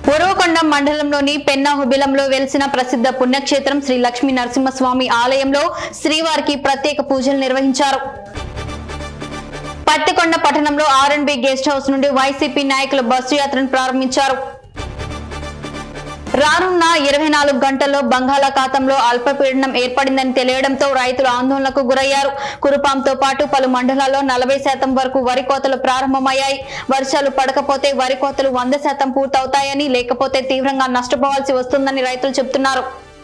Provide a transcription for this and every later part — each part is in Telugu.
ఉరవకొండ మండలంలోని పెన్నాహుబిలంలో వెలిసిన ప్రసిద్ధ పుణ్యక్షేత్రం శ్రీ లక్ష్మీ నరసింహస్వామి ఆలయంలో శ్రీవారికి ప్రత్యేక పూజలు నిర్వహించారు పత్తికొండ పట్టణంలో ఆర్ఎండ్బి గెస్ట్ హౌస్ నుండి వైసీపీ నాయకులు బస్సు యాత్రను ప్రారంభించారు రానున్న ఇరవై నాలుగు గంటల్లో బంగాళాఖాతంలో అల్పపీడనం ఏర్పడిందని తెలియడంతో రైతులు ఆందోళనకు గురయ్యారు కురుపాంతో పాటు పలు మండలాల్లో నలభై శాతం వరకు వరి కోతలు ప్రారంభమయ్యాయి వర్షాలు పడకపోతే వరి కోతలు వంద శాతం పూర్తవుతాయని లేకపోతే తీవ్రంగా నష్టపోవాల్సి వస్తుందని రైతులు చెబుతున్నారు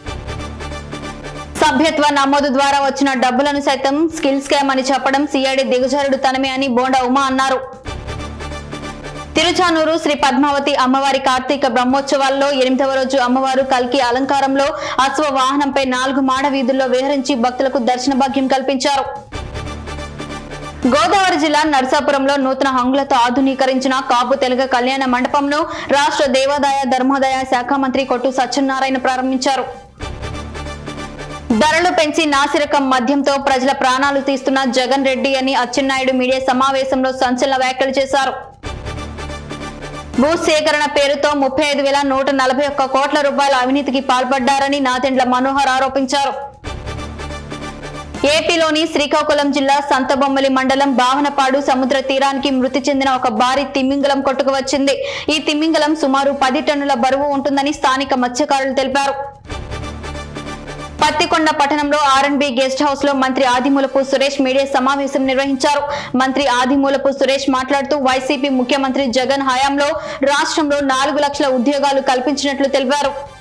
సభ్యత్వ నమోదు ద్వారా వచ్చిన డబ్బులను సైతం స్కిల్ స్కామ్ అని చెప్పడం సిఐడి దిగజారుడు తనమే అని బోండా ఉమా అన్నారు తిరుచానూరు శ్రీ పద్మావతి అమ్మవారి కార్తీక బ్రహ్మోత్సవాల్లో ఎనిమిదవ రోజు అమ్మవారు కల్కి అలంకారంలో అశ్వ వాహనంపై నాలుగు మాడ వీధుల్లో విహరించి భక్తులకు దర్శన భాగ్యం కల్పించారు గోదావరి జిల్లా నర్సాపురంలో నూతన హంగులతో ఆధునీకరించిన కాపు తెలుగు కళ్యాణ మండపంను రాష్ట్ర దేవాదాయ ధర్మోదయ శాఖ మంత్రి కొట్టు సత్యనారాయణ ప్రారంభించారు ధరలు పెంచి నాసిరకం మద్యంతో ప్రజల ప్రాణాలు తీస్తున్న జగన్ రెడ్డి అని అచ్చెన్నాయుడు మీడియా సమావేశంలో సంచలన వ్యాఖ్యలు చేశారు భూ సేకరణ పేరుతో ముప్పై ఐదు వేల నూట నలభై ఒక్క కోట్ల రూపాయల అవినీతికి పాల్పడ్డారని నాదెండ్ల మనోహర్ ఆరోపించారు ఏపీలోని శ్రీకాకుళం జిల్లా సంతబొమ్మలి మండలం భావనపాడు సముద్ర తీరానికి మృతి చెందిన ఒక భారీ తిమ్మింగలం కొట్టుకు వచ్చింది ఈ తిమ్మింగలం సుమారు పది టన్నుల బరువు ఉంటుందని స్థానిక మత్స్యకారులు తెలిపారు పత్తికొండ పట్టణంలో ఆర్ఎన్బి గెస్ట్ హౌస్ లో మంత్రి ఆదిమూలపు సురేష్ మీడియా సమావేశం నిర్వహించారు మంత్రి ఆదిమూలపు సురేష్ మాట్లాడుతూ వైసీపీ ముఖ్యమంత్రి జగన్ హయాంలో రాష్ట్రంలో నాలుగు లక్షల ఉద్యోగాలు కల్పించినట్లు తెలిపారు